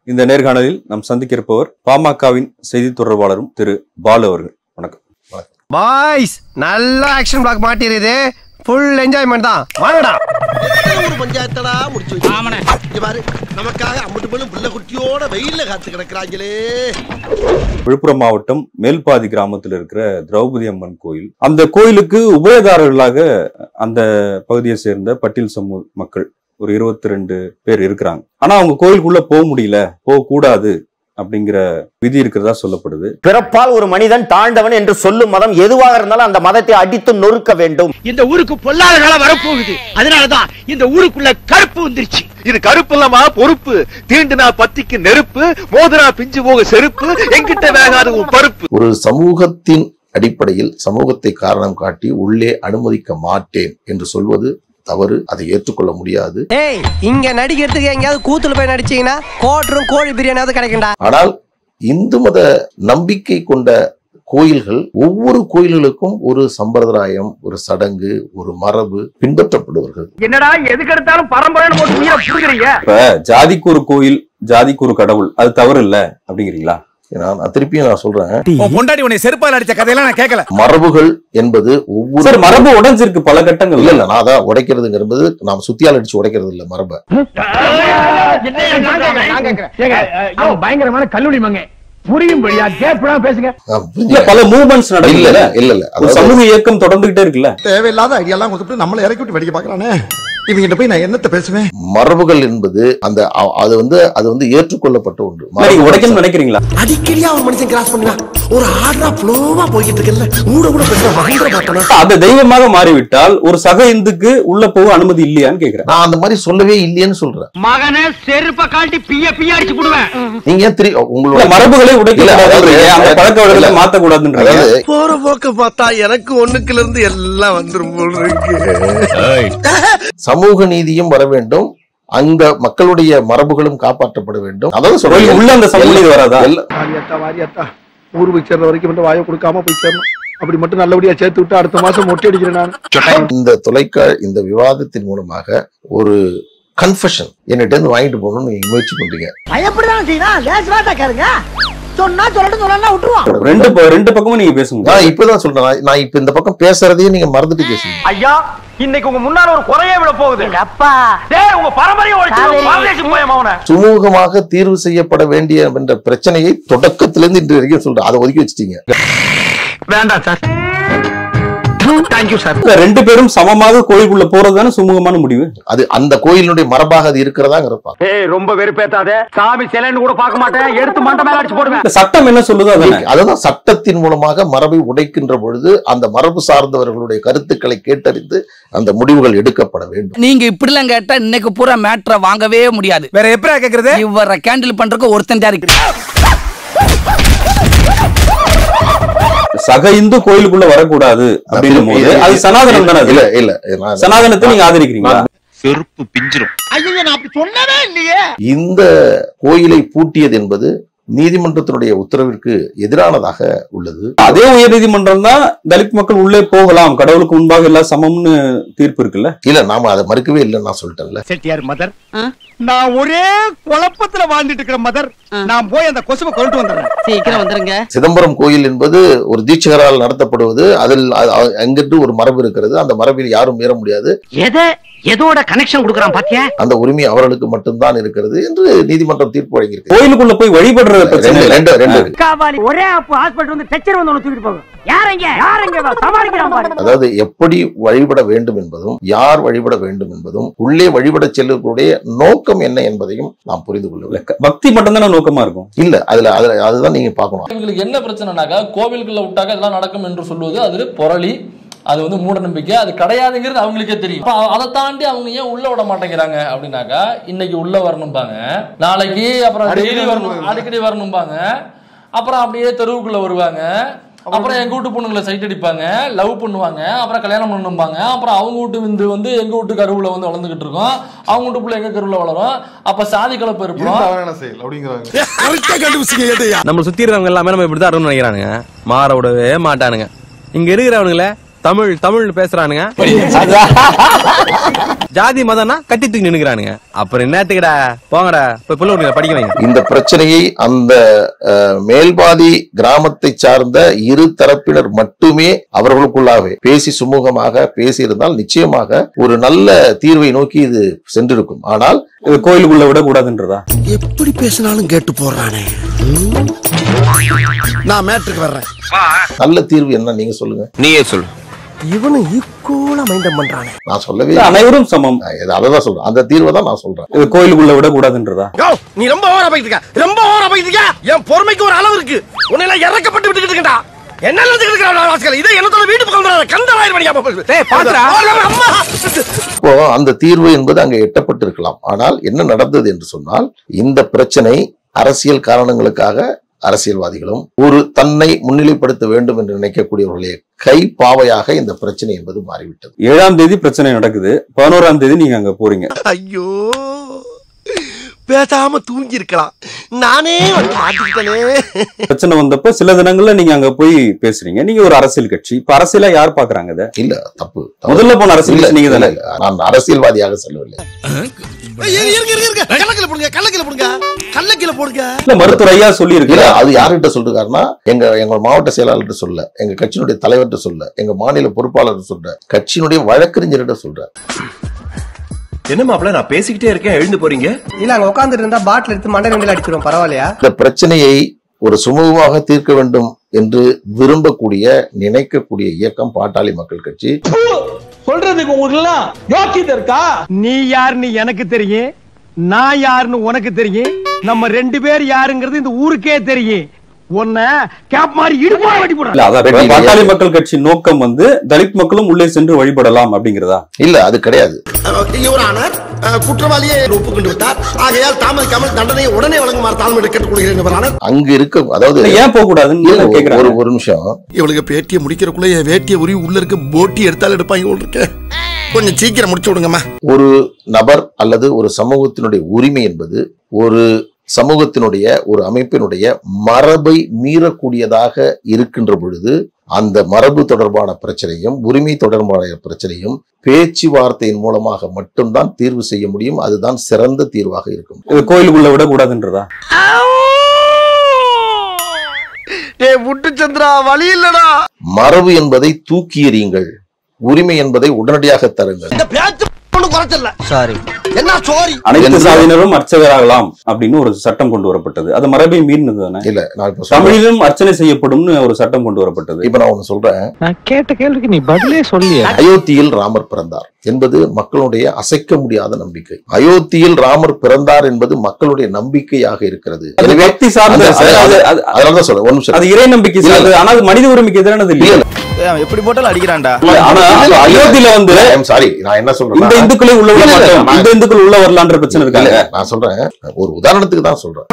இந்த நேர்காணலில் நாம் சந்திக்க இருப்பவர் பாமகவின் செய்தி தொடர்பாளரும் திரு பாலு அவர்கள் வணக்கம் பாய்ஸ் நல்ல ஆக்ஷன் பிளாக் மாட்டிருது ஃபுல் என்ஜாய்மெண்ட் தான் வாங்கடா ஒரு பஞ்சாயத்தடா முடிச்சு வச்சு. இங்க பாரு நமக்காக அம்பட்டு போலும் புள்ள குட்டியோட வெயில்ல காத்து கிடக்குறாங்களே விழுப்புரம் மாவட்டம் மேல்பாதி கிராமத்தில் இருக்கிற திரௌபதி அம்மன் கோயில் அந்த கோயிலுக்கு உபயதாரர்களாக அந்த பகுதியை சேர்ந்த பட்டியல் சமூக மக்கள் ஒரு இருபத்தி ரெண்டு பேர் இருக்கிறாங்க ஆனா அவங்க கோயிலுக்குள்ள போக முடியல போக கூடாது அப்படிங்கிற விதி இருக்கிறதா சொல்லப்படுது பிறப்பால் ஒரு மனிதன் தாழ்ந்தவன் என்று சொல்லும் மதம் எதுவாக இருந்தாலும் அந்த மதத்தை அடித்து நொறுக்க வேண்டும் இந்த ஊருக்கு பொல்லாத காலம் வரப்போகுது அதனாலதான் இந்த ஊருக்குள்ள கருப்பு வந்துருச்சு இது கருப்பு இல்லாம பொறுப்பு தீண்டுனா பத்திக்கு நெருப்பு மோதுனா பிஞ்சு போக செருப்பு எங்கிட்ட வேகாத உன் பருப்பு ஒரு சமூகத்தின் அடிப்படையில் சமூகத்தை காரணம் காட்டி உள்ளே அனுமதிக்க மாட்டேன் என்று சொல்வது தவறு அதை ஏற்றுக்கொள்ள முடியாது ஏய் இங்க நடிக்கிறதுக்கு எங்கேயாவது கூத்துல போய் நடிச்சீங்கன்னா கோட்டரும் கோழி பிரியாணியாவது கிடைக்கும்டா ஆனால் இந்து மத நம்பிக்கை கொண்ட கோயில்கள் ஒவ்வொரு கோயில்களுக்கும் ஒரு சம்பிரதாயம் ஒரு சடங்கு ஒரு மரபு பின்பற்றப்படுவார்கள் என்னடா எதுக்கு எடுத்தாலும் பரம்பரைன்னு போட்டு உயிரை புடுங்குறீங்க இப்ப ஜாதிக்கு ஒரு கோயில் ஜாதிக்கு ஒரு கடவுள் அது தவறு இல்ல அப்படிங்கிறீங்களா நான் நான் திருப்பியும் நான் சொல்றேன் பொண்டாடி உன்னை செருப்பால் அடிச்ச கதையெல்லாம் நான் கேட்கல மரபுகள் என்பது ஒவ்வொரு சார் மரபு உடைஞ்சிருக்கு பல இல்ல கட்டங்கள் இல்ல நான் அதான் உடைக்கிறதுங்கிறது நாம் சுத்தியால் அடிச்சு உடைக்கிறது இல்ல மரபை அவன் பயங்கரமான கல்லூரி மங்க புரியும்படியா கேட்பா பேசுங்க நான் இல்ல புரிஞ்சுக்கிறேன். பல மூவ்மெண்ட்ஸ் இல்ல நடக்கல இல்ல இல்ல இல்ல ஒரு அதாவது சமூக இயக்கம் தொடர்ந்துகிட்டே இருக்குல்ல தேவையில்லாத ஐடியாலாம் கொடுத்துட்டு நம்மளை இறக்கி விட்டு வெடிக்க பாக்குறானே இவங்கிட்ட போய் நான் என்னத்த பேசுவேன் மரபுகள் என்பது அந்த அ- அது வந்து அது வந்து ஏற்றுக்கொள்ளப்பட்ட ஒன்று இல்ல, நீங்க உடைக்கணும்னு நினைக்கிறீங்களா அடிக்கடியா ஒரு மனுஷன் கிராஸ் பண்ணுவான் ஒரு ஆர்டரா ஃப்ளோவா போய்கிட்டு இருக்கல ஊட கூட பேசுற மகேந்திர பாட்டனா அது தெய்வமாக மாறிவிட்டால் ஒரு சக இந்துக்கு உள்ள போக அனுமதி இல்லையான்னு கேக்குறேன் நான் அந்த மாதிரி சொல்லவே இல்லையேன்னு சொல்றேன் மகனே செருப்ப காட்டி பிய பிய அடிச்சு புடுவேன் நீங்க ஏன் திரு இல்ல, உங்களோட மரபுகளை உடைக்க இல்ல, கூடாதுன்றீங்க, அதாவது- அந்த பழக்க வழக்கத்தை இல்ல. மாத்த கூடாதுன்றீங்க அதாவது போற போக்க பார்த்தா எனக்கு ஒண்ணுக்குல இருந்து எல்லாம் வந்துரும் போல இருக்கு சமூக நீதியும் வர வேண்டும் அந்த மக்களுடைய மரபுகளும் காப்பாற்றப்பட வேண்டும் அதாவது கோயில் சொல்றேன் உள்ள அந்த சமூக நீதி வராதா எல்லா- வாரியாத்தா வாரியாத்தா ஊர் போய் சேர்ற வரைக்கும் மட்டும் வாயை கொடுக்காம போய் சேரணும் அப்படி மட்டும் நல்லபடியா சேர்த்து விட்டு அடுத்த மாசம் மொட்டை அடிக்கிறேன் நான் இந்த தொலைக்கா இந்த விவாதத்தின் மூலமாக ஒரு கன்ஃபஷன் என்னிட்ட இருந்து வாங்கிட்டு போகணும்னு நீங்க முயற்சி பண்றீங்க பயப்படதான் செய்யணும் லேசுவாட்டா கேளுங்க சொன்னா சொல்லட்டும் சொல்லலாம் விட்டுருவான் ரெண்டு ப- ரெண்டு பக்கமும் நீங்க பேசுங்க நான் இப்பதான் சொல்றேன் நான் நான் இப்ப இந்த பக்கம் பேசுறதையே நீங்க மறந்துட்டு பேசுங்க ஐயா இன்னைக்கு உங்க முன்னால ஒரு குறையே விட போகுது அப்பா டேய் உங்க பரம்பரையை காவேரி. ஒழிச்சு பாரதேசி போய மவன சுமூகமாக தீர்வு செய்யப்பட வேண்டிய என்ற பிரச்சனையை தொடக்கத்திலிருந்து இன்று வரைக்கும் சொல்றேன் அதை ஒதுக்கி வச்சிட்டீங்க வேண்டாம் சார் தேங்க்யூ சார் இல்ல, ரெண்டு பேரும் சமமாக கோயிலுக்குள்ள போறதுதானே சுமூகமான முடிவு அது அந்த கோயிலினுடைய மரபாக அது இருக்கிறதாங்கிறத பார்க்கணும். ஏய் ரொம்ப வெறுப்பேத்தாத சாமி சிலைன்னு கூட பார்க்க மாட்டேன் எடுத்து மண்டை மேல அடிச்சு போடுவேன் இந்த சட்டம் என்ன சொல்லுதோ அதானே அதுதான் சட்டத்தின் மூலமாக மரபை உடைக்கின்ற பொழுது அந்த மரபு சார்ந்தவர்களுடைய கருத்துக்களை கேட்டறிந்து அந்த முடிவுகள் எடுக்கப்பட வேண்டும் நீங்க இப்படிலாம் கேட்டா இன்னைக்கு பூரா மேட்ரை வாங்கவே முடியாது வேற எப்படா கேக்குறது இவரை கேண்டில் பண்றதுக்கு ஒருத்தன் தான் இருக்கு சக இந்து கோயிலுக்குள்ள வரக்கூடாது அப்படின்னும் போது அது சனாதனம் தானே அது இல்ல இல்ல நான் சனாதனத்தை நீங்க ஆதரிக்கிறீங்களா செருப்பு பிஞ்சிரும் ஐயோ நான் அப்படி சொன்னவே இல்லையே இந்த கோயிலை பூட்டியது என்பது நீதிமன்றத்தினுடைய உத்தரவிற்கு எதிரானதாக உள்ளது அதே உயர் நீதிமன்றம் தான் தலித் மக்கள் உள்ளே போகலாம் கடவுளுக்கு முன்பாக எல்லாம் சமம்னு தீர்ப்பு இருக்குல்ல இல்ல நாம அதை மறுக்கவே இல்லைன்னு நான் சொல்லிட்டேன்ல செட்டியார் மதர் நான் ஒரே குழப்பத்துல வாழ்ந்துட்டு இருக்கிற மதர் நான் போய் அந்த கொசுவை கொண்டு வந்துடுறேன் சீக்கிரம் வந்துருங்க சிதம்பரம் கோயில் என்பது ஒரு தீட்சகரால் நடத்தப்படுவது அதில் அ- அ- அங்கிட்டு ஒரு மரபு இருக்கிறது அந்த மரபில் யாரும் மீற முடியாது எதை எதோட கனெக்ஷன் கொடுக்குறான் பாத்தியா அந்த உரிமை அவர்களுக்கு மட்டும்தான் இருக்கிறது என்று நீதிமன்றம் தீர்ப்பு வழங்கியிருக்கு கோயிலுக்குள்ள போய் வழிபடுறது பிரச்சனை ரெண்டு இல்ல. ரெண்டு ரெண்டு இருக்கு. காவாலி ஒரே அப்போ ஹாஸ்பிட்டல் வந்து டச்சர் வந்து ஒன்று தூக்கிட்டு போகும் யாரங்க யாரங்க சமாளிக்கிறான் பாரு அதாவது எப்படி வழிபட வேண்டும் என்பதும் யார் வழிபட வேண்டும் என்பதும் உள்ளே வழிபட செல்லக்கூடிய நோக்கம் என்ன என்பதையும் நாம் புரிந்து கொள்ள வேண்டும் இல்ல, பக்தி மட்டும் தானே நோக்கமா இருக்கும் இல்ல அதுல அதுல அதுதான் நீங்க பார்க்கணும் இவங்களுக்கு என்ன பிரச்சனைனாக்கா கோவிலுக்குள்ள விட்டாக்க இதெல்லாம் நடக்கும் என்று சொல்வது அது பொறலி அது வந்து மூட நம்பிக்கை அது கிடையாதுங்கிறது அவங்களுக்கே தெரியும் அப்ப அதை தாண்டி அவங்க ஏன் உள்ள விட மாட்டேங்கிறாங்க அப்படின்னாக்கா இன்னைக்கு உள்ள வரணும்பாங்க நாளைக்கு அப்புறம் டெய்லி வரணும் அடிக்கடி வரணும்பாங்க அப்புறம் அப்படியே தெருவுக்குள்ள வருவாங்க அப்புறம் எங்க வீட்டு பொண்ணுங்களை சைட் அடிப்பாங்க லவ் பண்ணுவாங்க அப்புறம் கல்யாணம் பண்ணணும்பாங்க அப்புறம் அவங்க வீட்டு விந்து வந்து எங்க வீட்டு கருவுல வந்து வளர்ந்துகிட்டு இருக்கோம் அவங்க வீட்டு பிள்ளை எங்க கருவுல வளரும் அப்ப சாதி கலப்பு இருப்போம் நம்ம சுத்தி இருக்கிறவங்க எல்லாமே நம்ம இப்படிதான் இருக்கணும்னு நினைக்கிறானுங்க மாற விடவே மாட்டானுங்க இங்க இருக்கிறவனுங்கள தமிழ் தமிழ் பேசுறானுங்க ஜாதி மதம்னா கட்டி தூக்கி நின்னுக்கிறானுங்க அப்புறம் என்னத்துக்குடா போங்கடா போய் புள்ள விடுங்க படிக்க வைங்க இந்த பிரச்சனையை அந்த அஹ், மேல்பாதி கிராமத்தை சார்ந்த இரு தரப்பினர் மட்டுமே அவர்களுக்குள்ளாகவே பேசி சுமூகமாக பேசியிருந்தால் நிச்சயமாக ஒரு நல்ல தீர்வை நோக்கி இது சென்றிருக்கும் ஆனால் இது கோயிலுக்குள்ள விடக்கூடாதுன்றதா எப்படி பேசினாலும் கேட்டு போடுறானே நான் மேட்ருக்கு வர்றேன் நல்ல தீர்வு என்ன நீங்க சொல்லுங்க நீயே சொல்லு இவனும் ஈக்குவலா மைண்டம் பண்றானே நான் சொல்லவே இல்ல, அனைவரும் சமம் நான் இதை- அதைதான் சொல்றேன் அந்த தீர்வை தான் நான் சொல்றேன் இது கோயிலுக்குள்ள விடக்கூடாதுன்றதா நீ ரொம்ப ஓவரா போயிட்டு இருக்க ரொம்ப ஓவரா போயிட்டு இருக்க என் பொறுமைக்கு ஒரு அளவு இருக்கு உன்னை எல்லாம் இறக்கப்பட்டு விட்டுக்கிட்டு இருக்கா என்ன நினைச்சுக்கிட்டு இருக்கா வாசகர் இதை என்னத்தோட வீட்டு பக்கம் வந்துடாத. கந்தலாயிரம் மணி டேய், பாத்துடா. அம்மா இப்போ அந்த தீர்வு என்பது அங்கே எட்டப்பட்டிருக்கலாம் ஆனால் என்ன நடந்தது என்று சொன்னால் இந்த பிரச்சனை அரசியல் காரணங்களுக்காக அரசியல்வாதிகளும் ஒரு தன்னை முன்னிலைப்படுத்த வேண்டும் என்று நினைக்கக்கூடியவர்களுடைய கை பாவையாக இந்த பிரச்சனை என்பது மாறிவிட்டது ஏழாம் தேதி பிரச்சனை நடக்குது பதினோராம் தேதி நீங்க அங்க போறீங்க ஐயோ பேசாம தூங்கி இருக்கலாம் நானே வந்து மாட்டிக்கிட்டனே பிரச்சனை வந்தப்ப சில தினங்கள்ல நீங்க அங்க போய் பேசுறீங்க நீங்க ஒரு அரசியல் கட்சி இப்ப அரசியலா யார் பாக்குறாங்க இத இல்ல தப்பு தப்பு. முதல்ல போன அரசியல் இல்ல, கட்சி நீங்க தானே இல்ல, இல்ல. நான் அரசியல்வாதியாக செல்லவில்லை இருங்க இருங்க இருங்க கள்ளக்கில போடுங்க கள்ளக்கில போடுங்க கள்ளக்கில போடுங்க இல்ல மருத்துவர் ஐயா சொல்லி இல்ல அது யார்கிட்ட சொல்றாருன்னா எங்க எங்க மாவட்ட செயலாளர்கிட்ட சொல்ல எங்க கட்சியினுடைய தலைவர்கிட்ட சொல்ல எங்க மாநில பொறுப்பாளர் சொல்ற கட்சியினுடைய வழக்கறிஞர்கிட்ட சொல்ற என்ன மாப்பிள நான் பேசிக்கிட்டே இருக்கேன் எழுந்து போறீங்க இல்ல அங்க உட்காந்துட்டு இருந்தா பாட்டில் எடுத்து மண்டை ரெண்டுல அடிச்சிருவோம் பரவாயில்லையா இந்த பிரச்சனையை ஒரு சுமூகமாக தீர்க்க வேண்டும் என்று விரும்பக்கூடிய நினைக்கக்கூடிய இயக்கம் பாட்டாளி மக்கள் கட்சி சொல்றதுக்கு உங்களுக்கு எல்லாம் யோக்கியதை இருக்கா நீ யாருன்னு எனக்கு தெரியும் நான் யாருன்னு உனக்கு தெரியும் நம்ம ரெண்டு பேர் யாருங்கிறது இந்த ஊருக்கே தெரியும் உன்ன கேப் மாதிரி இடுப்பா வெட்டி போடுறேன் இல்ல அதான் இப்ப பாட்டாளி மக்கள் கட்சி நோக்கம் வந்து தலித் மக்களும் உள்ளே சென்று வழிபடலாம் அப்படிங்கிறதா இல்ல அது கிடையாது யுவரானர் குற்றவாளியை ஒப்புக்கொண்டு விட்டார் ஆகையால் தாமதிக்காமல் தண்டனையை உடனே வழங்குமாறு தாழ்மையை கேட்டுக்கொள்கிறேன் யுவரானர் அங்க இருக்க அதாவது இல்ல, ஏன் போக கூடாதுன்னு இல்ல, ஒரு- கேக்குறாங்க. ஒரு ஒரு நிமிஷம் இவளுக்கு பேட்டியை முடிக்கிறக்குள்ள என் வேட்டியை உரி உள்ள இருக்க போட்டி எடுத்தாலும் எடுப்பாங்க போல இருக்கே கொஞ்சம் சீக்கிரம் முடிச்சு விடுங்கம்மா ஒரு நபர் அல்லது ஒரு சமூகத்தினுடைய உரிமை என்பது ஒரு சமூகத்தினுடைய ஒரு அமைப்பினுடைய மரபை மீறக்கூடியதாக இருக்கின்ற பொழுது அந்த மரபு தொடர்பான பிரச்சனையும் உரிமை தொடர்பான பிரச்சனையும் பேச்சுவார்த்தையின் மூலமாக மட்டும்தான் தீர்வு செய்ய முடியும் அதுதான் சிறந்த தீர்வாக இருக்கும் இது கோயிலுக்குள்ள விடக்கூடாதுன்றதா டேய் முட்டு சந்திரா வழி இல்லடா மரபு என்பதை தூக்கி எறியுங்கள் உரிமை என்பதை உடனடியாக தருங்கள் இந்த பேச்சு ஒண்ணு குறைச்சல சாரி என்ன சாரி அனைத்து சாதியினரும் அர்ச்சகராகலாம் அப்படின்னு ஒரு சட்டம் கொண்டு வரப்பட்டது அது மரபை மீறினது தானே இல்ல நான் இப்ப சொல்றேன். தமிழிலும் அர்ச்சனை செய்யப்படும்னு ஒரு சட்டம் கொண்டு வரப்பட்டது இப்ப நான் ஒண்ணு சொல்றேன் நான் கேட்ட கேள்விக்கு நீ பதிலே சொல்லியா அயோத்தியில் ராமர் பிறந்தார் என்பது மக்களுடைய அசைக்க முடியாத நம்பிக்கை அயோத்தியில் ராமர் பிறந்தார் என்பது மக்களுடைய நம்பிக்கையாக இருக்கிறது அது எனவே பக்தி சார்ந்த அந்த- அது- அது- அது- அதனாலதான் சொல்றேன் ஒரு நிமிஷம் அது இறை நம்பிக்கை இல்ல, சார்ந்தது ஆனா அது மனித உரிமைக்கு எதிரானது இல்லையா எப்படி போட்டாலும் அடிக்கிறான்டா இல்ல, ஆனா அப்ப அயோத்தியில வந்து சாரி நான் என்ன சொல்றேன் இந்த இந்துக்களை உள்ள விட மாட்டோம் இந்த இந்துக்கள் உள்ள வரலான்ற பிரச்சனை இருக்காங்க நான் சொல்றேன் ஒரு உதாரணத்துக்கு தான் சொல்றேன்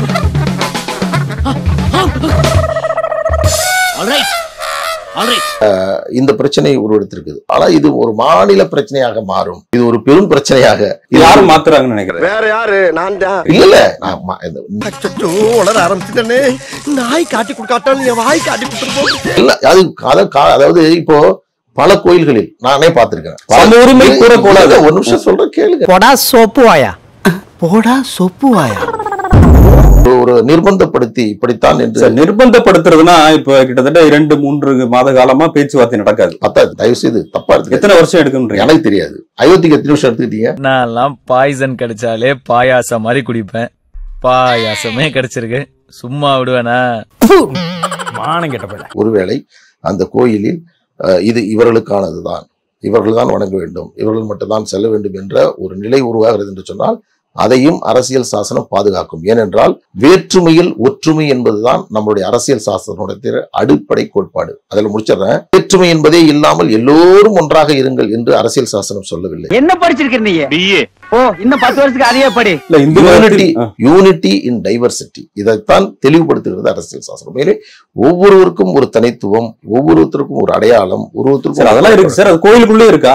அஹ், இந்த பிரச்சனை உருவெடுத்திருக்குது ஆனா இது ஒரு மாநில பிரச்சனையாக மாறும் இது ஒரு பெரும் பிரச்சனையாக இது யாரும் மாத்துறாங்கன்னு நினைக்கிறேன் வேற யாரு நான் தான் இல்ல இல்ல நான் மா- இந்த- அச்சோ உளர ஆரம்பிச்சுட்டனே நாய் காட்டி கொடுக்காட்டாலும் என் வாய் காட்டி கொடுத்துருப்போம் இல்ல அது அத- கா- அதாவது இப்போ பல கோயில்களில் நானே பார்த்திருக்கேன் சம உரிமை கூறக்கூடாது. ஒரு நிமிஷம் சொல்றேன் கேளுங்க போடா சோப்பு வாயா போடா சொப்பு வாயா ஒரு- ஒரு நிர்பந்தப்படுத்தி இப்படித்தான் என்று சார் நிர்பந்தப்படுத்துறதுன்னா இப்ப கிட்டத்தட்ட இரண்டு மூன்று மாத காலமா பேச்சுவார்த்தை நடக்காது பத்தாது தயவு செய்து தப்பா எடுத்துக்க எத்தனை வருஷம் எடுக்குன்றீங்க எனக்கு தெரியாது அயோத்திக்கு எத்தனை வருஷம் எடுத்துக்கிட்டீங்க நான்லாம் பாய்சன் கிடைச்சாலே பாயாசம் மாதிரி குடிப்பேன் பாயாசமே கிடைச்சிருக்கு சும்மா விடுவேனா மானம் கெட்ட போயில ஒருவேளை அந்த கோயிலில் அஹ், இது இவர்களுக்கானதுதான் இவர்கள் தான் வணங்க வேண்டும் இவர்கள் மட்டும்தான் செல்ல வேண்டும் என்ற ஒரு நிலை உருவாகிறது என்று சொன்னால் அதையும் அரசியல் சாசனம் பாதுகாக்கும் ஏனென்றால் வேற்றுமையில் ஒற்றுமை என்பதுதான் நம்மளுடைய அரசியல் சாசனத்துடைய அடிப்படை கோட்பாடு அதில் முடிச்சிடுறேன் வேற்றுமை என்பதே இல்லாமல் எல்லோரும் ஒன்றாக இருங்கள் என்று அரசியல் சாசனம் சொல்லவில்லை என்ன படிச்சிருக்க நீ பிஏ ஓ இன்னும் பத்து வருஷத்துக்கு அதையே படி இல்ல இந்து யூனிட்டி மதத்தில் யூனிட்டி இன் டைவர்சிட்டி இதைத்தான் தெளிவுபடுத்துகிறது அரசியல் சாசனம் மேலே ஒவ்வொருவருக்கும் ஒரு தனித்துவம் ஒவ்வொருத்தருக்கும் ஒரு அடையாளம் சார் ஒவ்வொருத்தருக்கும் அதெல்லாம் இருக்கு சார் அது கோயிலுக்குள்ளே இருக்கா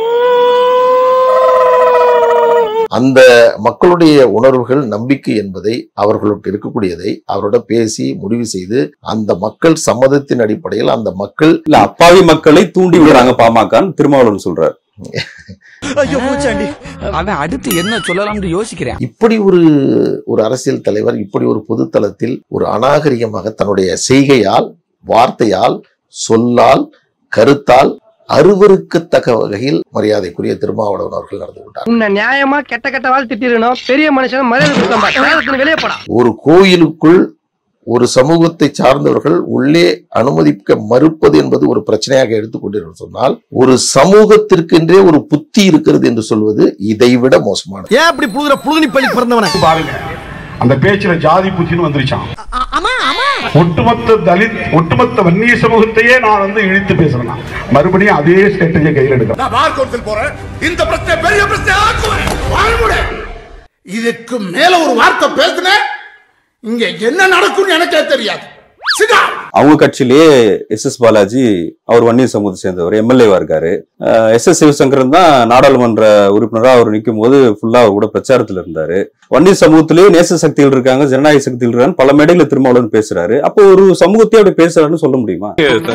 அந்த மக்களுடைய உணர்வுகள் நம்பிக்கை என்பதை அவர்களுக்கு இருக்கக்கூடியதை அவரோட பேசி முடிவு செய்து அந்த மக்கள் சம்மதத்தின் அடிப்படையில் அந்த மக்கள் இல்ல அப்பாவி மக்களை தூண்டி விடுறாங்க பாமக திருமாவளவன் சொல்றாரு ஐயோ பூச்சாண்டி அவன் அடுத்து என்ன சொல்லலாம்னு யோசிக்கிறேன் இப்படி ஒரு ஒரு அரசியல் தலைவர் இப்படி ஒரு பொதுத்தளத்தில் ஒரு அநாகரிகமாக தன்னுடைய செய்கையால் வார்த்தையால் சொல்லால் கருத்தால் அருவருக்கத்தக்க வகையில் மரியாதைக்குரிய திருமாவளவன் அவர்கள் நடந்து கொண்டார் உன்னை நியாயமா கெட்ட கெட்ட வாழ் திட்டிருக்கணும் பெரிய மனுஷன் மரியாதை கொடுத்தா வெளியே போடா ஒரு கோயிலுக்குள் ஒரு சமூகத்தை சார்ந்தவர்கள் உள்ளே அனுமதிக்க மறுப்பது என்பது ஒரு பிரச்சனையாக எடுத்துக்கொண்டிருக்க சொன்னால் ஒரு சமூகத்திற்கென்றே ஒரு புத்தி இருக்கிறது என்று சொல்வது இதைவிட மோசமானது ஏன் இப்படி புழுதுற புழுதுனி பள்ளி பிறந்தவன பாருங்க அந்த பேச்சுல ஜாதி புத்தின்னு வந்துருச்சான் ஒட்டுமொத்த தலித் ஒட்டுமொத்த வன்னிய சமூகத்தையே நான் வந்து இழித்து பேசுறேன் நான். மறுபடியும் அதே ஸ்ட்ராட்டஜியை கையில் எடுக்கிறேன் நான் பார் கவுன்சில் போறேன் இந்த பிரச்சனை பெரிய பிரச்சனை ஆக்குவேன் வாழ்முறை இதுக்கு மேல ஒரு வார்த்தை பேசுனேன் இங்க என்ன நடக்கும்னு எனக்கே தெரியாது சிதா அவங்க கட்சியிலேயே எஸ் எஸ் பாலாஜி அவர் வன்னியர் சமூகத்தை சேர்ந்தவர் எம்எல்ஏவா இருக்காரு எஸ் எஸ் சிவசங்கரன் தான் நாடாளுமன்ற உறுப்பினரா அவர் நிற்கும் போது ஃபுல்லா அவர் கூட பிரச்சாரத்துல இருந்தாரு வன்னியர் சமூகத்திலேயே நேச சக்திகள் இருக்காங்க ஜனநாயக சக்திகள் இருக்காங்க பல மேடையில திருமாவளவன் பேசுறாரு அப்போ ஒரு சமூகத்தையே அப்படி பேசுறாருன்னு சொல்ல முடியுமா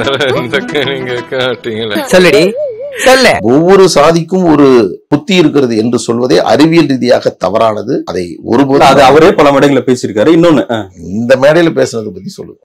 சொல்லடி சொல்ல ஒவ்வொரு சாதிக்கும் ஒரு புத்தி இருக்கிறது என்று சொல்வதே அறிவியல் ரீதியாக தவறானது அதை ஒருபோதும் அது அவரே பல மேடைகளை பேசியிருக்காரு இன்னொன்னு அஹ், இந்த மேடையில பேசுனதை பத்தி சொல்லு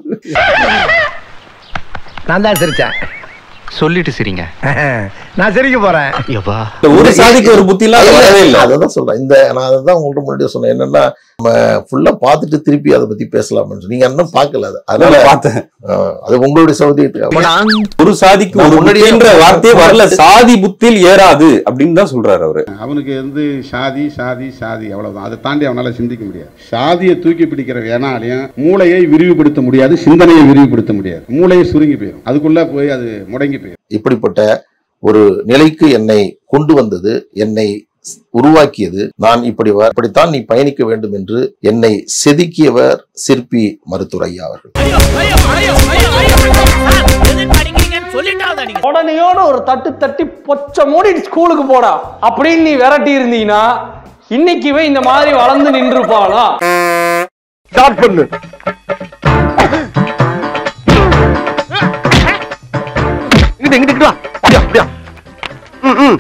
நான் தான் சிரிச்சேன் சொல்லிட்டு சரிங்க நான் சிரிக்க போறேன் இந்த ஒரு சாதிக்கு ஒரு புத்தி எல்லாம் வரவே இல்லை அதான் சொல்றேன் இந்த நான் அதான் உங்கள்ட்ட முன்னாடியே சொன்னேன் என்னன்னா நம்ம ஃபுல்லா பார்த்துட்டு திருப்பி அதை பத்தி பேசலாம்னு சொல்லி. நீங்க இன்னும் பார்க்கல அது அதனால நான் பார்த்தேன் ஆஹ், அது உங்களுடைய சௌகரியத்துக்கு ஒரு சாதிக்கு நான் ஒரு முன்னாடியே புத்தின்ற வார்த்தையே வரல சாதி புத்தியில் ஏறாது அப்படின்னு தான் சொல்றாரு அவரு அவனுக்கு வந்து சாதி சாதி சாதி அவ்வளவுதான் அதை தாண்டி அவனால சிந்திக்க முடியாது சாதியை தூக்கி பிடிக்கிற வேணாலையும் மூளையை விரிவுபடுத்த முடியாது சிந்தனையை விரிவுபடுத்த முடியாது மூளையை சுருங்கி போயிடும் அதுக்குள்ள போய் அது முடங்கி போயிடும் இப்படிப்பட்ட ஒரு நிலைக்கு என்னை கொண்டு வந்தது என்னை உருவாக்கியது நான் இப்படி வ- இப்படித்தான் நீ பயணிக்க வேண்டும் என்று என்னை செதுக்கியவர் சிற்பி மருத்துவர் ஐயா அவர்கள் உடனேயோட ஒரு தட்டு தட்டி பொச்ச மூடி ஸ்கூலுக்கு போடா அப்படின்னு நீ விரட்டி இருந்தீங்கன்னா இன்னைக்கு இவன் இந்த மாதிரி வளர்ந்து நின்றுப்பானா ஸ்டார்ட் பண்ணு இங்கிட்டு இங்கிட்டு வா அப்படியா அப்படியா ம், ம்.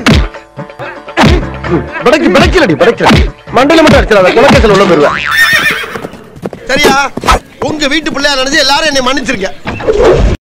ம், பிடைக்கு பிடைக்கலடி பிடைக்கல மண்டையில மட்டும் அடிச்சிடாத குலக்கேசல் உள்ள போயிருவேன் சரியா உங்க வீட்டு பிள்ளையா நினைச்சு எல்லாரும் என்னை மன்னிச்சிருங்க